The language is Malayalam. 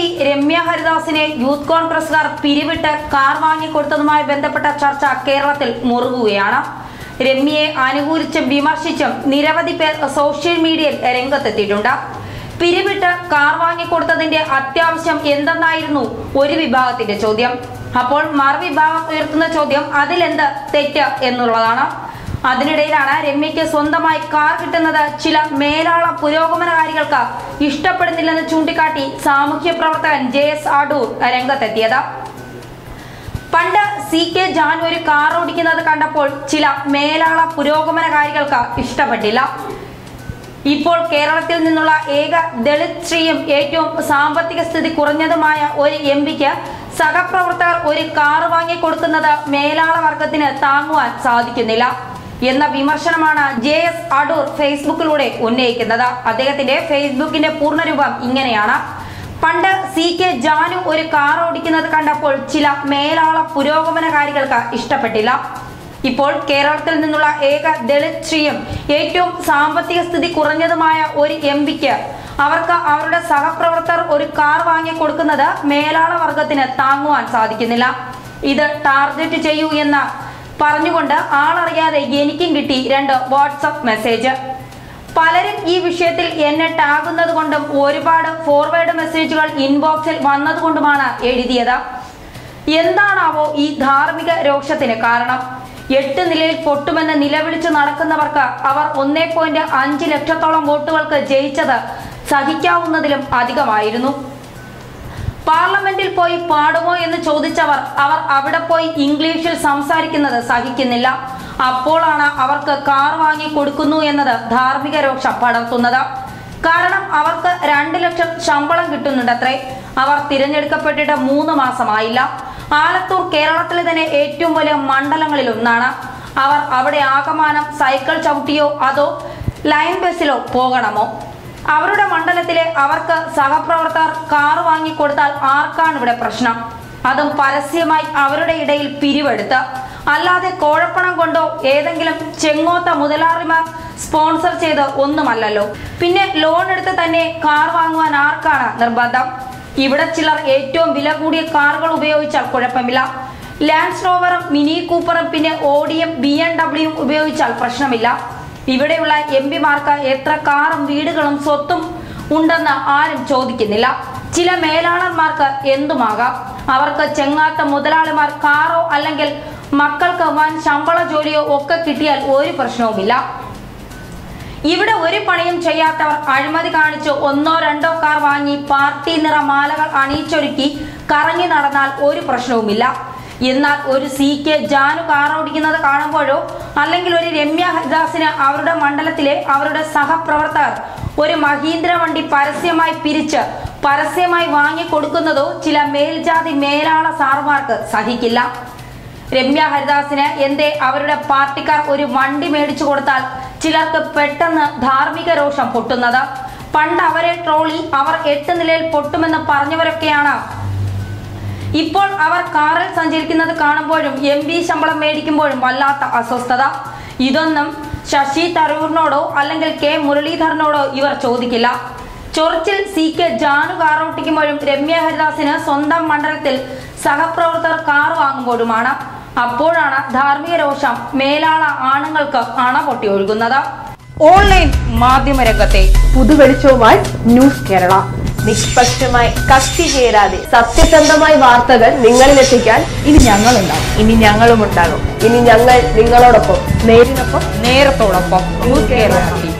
പി രമ്യ ഹരിദാസിനെ യൂത്ത് കോൺഗ്രസുകാർ പിരിവിട്ട് കാർ വാങ്ങിക്കൊടുത്തതുമായി ബന്ധപ്പെട്ട ചർച്ച കേരളത്തിൽ മുറുകുകയാണ് രമ്യയെ അനുകൂലിച്ചും വിമർശിച്ചും നിരവധി പേർ സോഷ്യൽ മീഡിയയിൽ രംഗത്തെത്തിയിട്ടുണ്ട് പിരിവിട്ട് കാർ വാങ്ങിക്കൊടുത്തതിന്റെ അത്യാവശ്യം എന്തെന്നായിരുന്നു ഒരു വിഭാഗത്തിന്റെ ചോദ്യം അപ്പോൾ മറുവിഭാഗം ഉയർത്തുന്ന ചോദ്യം അതിലെന്ത് തെറ്റ് എന്നുള്ളതാണ് അതിനിടയിലാണ് രമ്യയ്ക്ക് സ്വന്തമായി കാർ കിട്ടുന്നത് ചില മേലാള പുരോഗമനകാരികൾക്ക് ഇഷ്ടപ്പെടുന്നില്ലെന്ന് ചൂണ്ടിക്കാട്ടി സാമൂഹ്യ പ്രവർത്തകൻ ജെ എസ് അടൂർ രംഗത്തെത്തിയത് പണ്ട് സി കെ ജാൻ ഒരു കാർ ഓടിക്കുന്നത് കണ്ടപ്പോൾ ചില മേലാള പുരോഗമനകാരികൾക്ക് ഇഷ്ടപ്പെട്ടില്ല ഇപ്പോൾ കേരളത്തിൽ നിന്നുള്ള ഏക ദളിത് സ്ത്രീയും ഏറ്റവും സാമ്പത്തിക സ്ഥിതി കുറഞ്ഞതുമായ ഒരു എം പിക്ക് സഹപ്രവർത്തകർ ഒരു കാർ വാങ്ങി കൊടുക്കുന്നത് മേലാള വർഗത്തിന് താങ്ങുവാൻ സാധിക്കുന്നില്ല എന്ന വിമർശനമാണ് ജെ എസ് അടൂർ ഫേസ്ബുക്കിലൂടെ ഉന്നയിക്കുന്നത് അദ്ദേഹത്തിന്റെ ഫേസ്ബുക്കിന്റെ പൂർണ്ണരൂപം ഇങ്ങനെയാണ് പണ്ട് സി കെ ജാനു ഒരു കാർ ഓടിക്കുന്നത് കണ്ടപ്പോൾ ചില മേലാള പുരോഗമനകാരികൾക്ക് ഇഷ്ടപ്പെട്ടില്ല ഇപ്പോൾ കേരളത്തിൽ നിന്നുള്ള ഏക ദളിത് സ്ത്രീയും ഏറ്റവും സാമ്പത്തിക സ്ഥിതി കുറഞ്ഞതുമായ ഒരു എം പിക്ക് അവർക്ക് അവരുടെ സഹപ്രവർത്തകർ ഒരു കാർ വാങ്ങി കൊടുക്കുന്നത് മേലാള വർഗത്തിന് താങ്ങുവാൻ സാധിക്കുന്നില്ല ഇത് ടാർഗറ്റ് ചെയ്യൂ എന്ന് പറഞ്ഞുകൊണ്ട് ആളറിയാതെ എനിക്കും കിട്ടി രണ്ട് വാട്സപ്പ് മെസ്സേജ് പലരും ഈ വിഷയത്തിൽ എന്നെ ടാഗുന്നത് കൊണ്ടും ഒരുപാട് ഫോർവേഡ് മെസ്സേജുകൾ ഇൻബോക്സിൽ വന്നതുകൊണ്ടുമാണ് എഴുതിയത് എന്താണാവോ ഈ ധാർമ്മിക രോഷത്തിന് കാരണം എട്ട് നിലയിൽ പൊട്ടുമെന്ന് നിലവിളിച്ചു നടക്കുന്നവർക്ക് അവർ ഒന്നേ പോയിന്റ് അഞ്ച് ലക്ഷത്തോളം വോട്ടുകൾക്ക് ജയിച്ചത് സഹിക്കാവുന്നതിലും അധികമായിരുന്നു പാർലമെന്റിൽ പോയി പാടുമോ എന്ന് ചോദിച്ചവർ അവർ അവിടെ പോയി ഇംഗ്ലീഷിൽ സംസാരിക്കുന്നത് സഹിക്കുന്നില്ല അപ്പോഴാണ് അവർക്ക് കാർ വാങ്ങി കൊടുക്കുന്നു എന്നത് ധാർമ്മിക രോഷം പടർത്തുന്നത് കാരണം അവർക്ക് രണ്ട് ലക്ഷം ശമ്പളം കിട്ടുന്നുണ്ടത്രേ അവർ തിരഞ്ഞെടുക്കപ്പെട്ടിട്ട് മൂന്ന് മാസമായില്ല ആലത്തൂർ കേരളത്തിലെ തന്നെ ഏറ്റവും വലിയ മണ്ഡലങ്ങളിൽ ഒന്നാണ് അവർ അവിടെ ആകമാനം സൈക്കിൾ ചവിട്ടിയോ അതോ ലൈൻ ബസ്സിലോ പോകണമോ അവരുടെ മണ്ഡലത്തിലെ അവർക്ക് സഹപ്രവർത്തകർ കാർ വാങ്ങിക്കൊടുത്താൽ ആർക്കാണ് ഇവിടെ പ്രശ്നം അതും പരസ്യമായി അവരുടെ ഇടയിൽ പിരിവെടുത്ത് അല്ലാതെ കോഴപ്പണം കൊണ്ടോ ഏതെങ്കിലും ചെങ്ങോത്ത മുതലാളിമാർ സ്പോൺസർ ചെയ്ത് ഒന്നുമല്ലല്ലോ പിന്നെ ലോൺ എടുത്ത് തന്നെ കാർ വാങ്ങുവാൻ ആർക്കാണ് നിർബന്ധം ഇവിടെ ചിലർ ഏറ്റവും വില കൂടിയ കാറുകൾ ഉപയോഗിച്ചാൽ കുഴപ്പമില്ല ലാൻഡ് റോവറും മിനി കൂപ്പറും പിന്നെ ഓഡിയും ബി എം ഡബ്ല്യൂയും ഉപയോഗിച്ചാൽ പ്രശ്നമില്ല ഇവിടെയുള്ള എം പിമാർക്ക് എത്ര കാറും വീടുകളും സ്വത്തും ഉണ്ടെന്ന് ആരും ചോദിക്കുന്നില്ല ചില മേലാളന്മാർക്ക് എന്തുമാകാം അവർക്ക് ചെങ്ങാത്ത മുതലാളിമാർ കാറോ അല്ലെങ്കിൽ മക്കൾക്ക് വൻ ശമ്പള ജോലിയോ ഒക്കെ കിട്ടിയാൽ ഒരു പ്രശ്നവുമില്ല ഇവിടെ ഒരു പണിയും ചെയ്യാത്തവർ അഴിമതി കാണിച്ച് ഒന്നോ രണ്ടോ കാർ വാങ്ങി പാർട്ടി നിറ മാലകൾ അണിയിച്ചൊരുക്കി കറങ്ങി നടന്നാൽ ഒരു പ്രശ്നവുമില്ല എന്നാൽ ഒരു സി കെ ജാനു കാർ ഓടിക്കുന്നത് കാണുമ്പോഴോ അല്ലെങ്കിൽ ഒരു രമ്യ ഹരിദാസിന് അവരുടെ മണ്ഡലത്തിലെ അവരുടെ സഹപ്രവർത്തകർ ഒരു മഹീന്ദ്ര വണ്ടി പരസ്യമായി പിരിച്ച് പരസ്യമായി വാങ്ങിക്കൊടുക്കുന്നതോ ചില മേൽജാതി മേലാള സാറുമാർക്ക് സഹിക്കില്ല രമ്യ ഹരിദാസിന് എന്തേ അവരുടെ പാർട്ടിക്കാർ ഒരു വണ്ടി മേടിച്ചു കൊടുത്താൽ ചിലർക്ക് പെട്ടെന്ന് ധാർമ്മിക രോഷം പൊട്ടുന്നത് പണ്ട് അവരെ ട്രോളി അവർ എട്ട് നിലയിൽ പൊട്ടുമെന്ന് പറഞ്ഞവരൊക്കെയാണ് ഇപ്പോൾ അവർ കാറിൽ സഞ്ചരിക്കുന്നത് കാണുമ്പോഴും എം പി ശമ്പളം മേടിക്കുമ്പോഴും വല്ലാത്ത അസ്വസ്ഥത ഇതൊന്നും ശശി തരൂരിനോടോ അല്ലെങ്കിൽ കെ മുരളീധരനോടോ ഇവർ ചോദിക്കില്ല ചൊറിച്ചിൽ സി കെ ജാനു കാർ ഓട്ടിക്കുമ്പോഴും രമ്യ ഹരിദാസിന് സ്വന്തം മണ്ഡലത്തിൽ സഹപ്രവർത്തകർ കാർ വാങ്ങുമ്പോഴുമാണ് അപ്പോഴാണ് ധാർമ്മിക രോഷം മേലാള ആണുങ്ങൾക്ക് അണ പൊട്ടി ഒഴുകുന്നത് ഓൺലൈൻ മാധ്യമരംഗത്തെ പുതുവെളിച്ചവുമായി ന്യൂസ് കേരള നിഷ്പക്ഷമായി കത്തി ചേരാതെ സത്യസന്ധമായ വാർത്തകൾ നിങ്ങളിലെത്തിക്കാൻ ഇനി ഞങ്ങളുണ്ടാവും ഇനി ഞങ്ങളും ഉണ്ടാകും ഇനി ഞങ്ങൾ നിങ്ങളോടൊപ്പം നേരിനൊപ്പം നേരത്തോടൊപ്പം ന്യൂസ് കേരള